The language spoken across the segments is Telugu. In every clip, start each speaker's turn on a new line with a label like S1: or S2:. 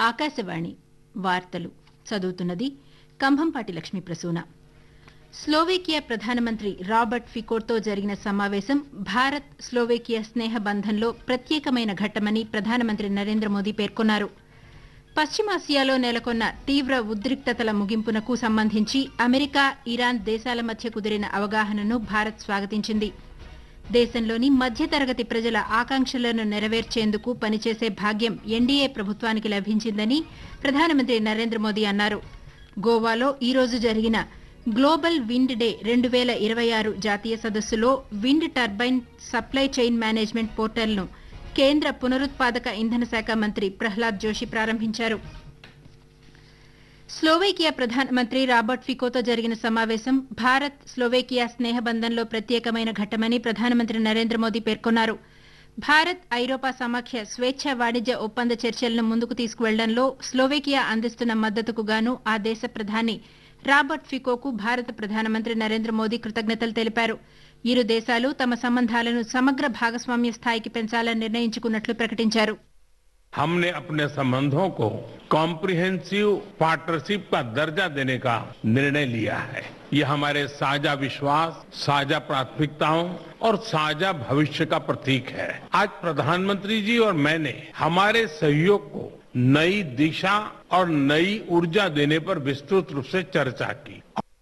S1: ఆకాశవాణి వార్తలు చదువుతున్నది కంభంపాటి లక్ష్మీ ప్రసూన స్లోవేకియా ప్రధానమంత్రి రాబర్ట్ ఫికోతో జరిగిన సమావేశం భారత్ స్లోవేకియా స్నేహ బంధంలో ప్రత్యేకమైన ఘట్టమని ప్రధానమంత్రి నరేంద్ర మోదీ పేర్కొన్నారు పశ్చిమాసియాలో నెలకొన్న తీవ్ర ఉద్రిక్తతల ముగింపునకు సంబంధించి అమెరికా ఇరాన్ దేశాల మధ్య కుదిరిన అవగాహనను భారత్ స్వాగతించింది దేశంలోని మధ్యతరగతి ప్రజల ఆకాంక్షలను నెరవేర్చేందుకు పనిచేసే భాగ్యం ఎన్డీఏ ప్రభుత్వానికి లభించిందని ప్రధానమంత్రి నరేంద్ర మోదీ అన్నారు గోవాలో ఈ రోజు జరిగిన గ్లోబల్ విండ్ డే రెండు వేల ఇరవై ఆరు జాతీయ సదస్సులో wind turbine supply chain management పోర్టల్ను కేంద్ర పునరుత్పాదక ఇంధన శాఖ మంత్రి ప్రహ్లాద్ జోషి ప్రారంభించారు స్లోవేకియా ప్రధానమంత్రి రాబర్ట్ ఫికోతో జరిగిన సమావేశం భారత్ స్లోవేకియా స్నేహబంధంలో ప్రత్యేకమైన ఘట్టమని ప్రధానమంత్రి నరేంద్ర మోదీ పేర్కొన్నారు భారత్ ఐరోపా సమాఖ్య స్వేచ్ఛ వాణిజ్య ఒప్పంద చర్చలను ముందుకు తీసుకువెళ్లడంలో స్లోవేకియా అందిస్తున్న మద్దతుకు గాను ఆ దేశ ప్రధాని రాబర్ట్ ఫికోకు భారత ప్రధానమంత్రి నరేంద్ర మోదీ కృతజ్ఞతలు తెలిపారు ఇరు దేశాలు తమ సంబంధాలను సమగ్ర భాగస్వామ్య స్థాయికి పెంచాలని నిర్ణయించుకున్నట్లు ప్రకటించారు
S2: हमने अपने संबंधों को कॉम्प्रिहेंसिव पार्टनरशिप का दर्जा देने का निर्णय लिया है ये हमारे साझा विश्वास साझा प्राथमिकताओं और साझा भविष्य का प्रतीक है आज प्रधानमंत्री जी और मैंने हमारे सहयोग को नई दिशा और नई ऊर्जा देने पर विस्तृत रूप से चर्चा की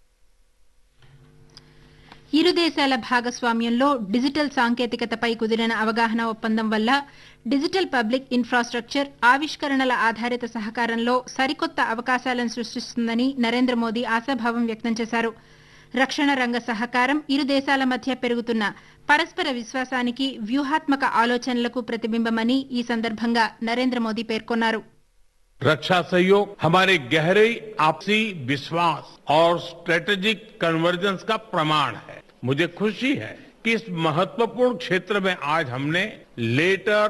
S1: ఇరు దేశాల భాగస్వామ్యంలో డిజిటల్ సాంకేతికతపై కుదిరిన అవగాహన ఒప్పందం వల్ల డిజిటల్ పబ్లిక్ ఇన్ఫ్రాస్ట్రక్చర్ ఆవిష్కరణల ఆధారిత సహకారంలో సరికొత్త అవకాశాలను సృష్టిస్తుందని నరేంద్ర మోదీ ఆశాభావం వ్యక్తం చేశారు రక్షణ రంగ సహకారం ఇరు దేశాల మధ్య పెరుగుతున్న పరస్పర విశ్వాసానికి వ్యూహాత్మక ఆలోచనలకు ప్రతిబింబమని ఈ సందర్భంగా నరేంద్ర మోదీ పేర్కొన్నారు
S2: रक्षा सहयोग हमारे गहरे आपसी विश्वास और स्ट्रेटेजिक कन्वर्जेंस का प्रमाण है मुझे खुशी है कि इस महत्वपूर्ण क्षेत्र में आज हमने लेटर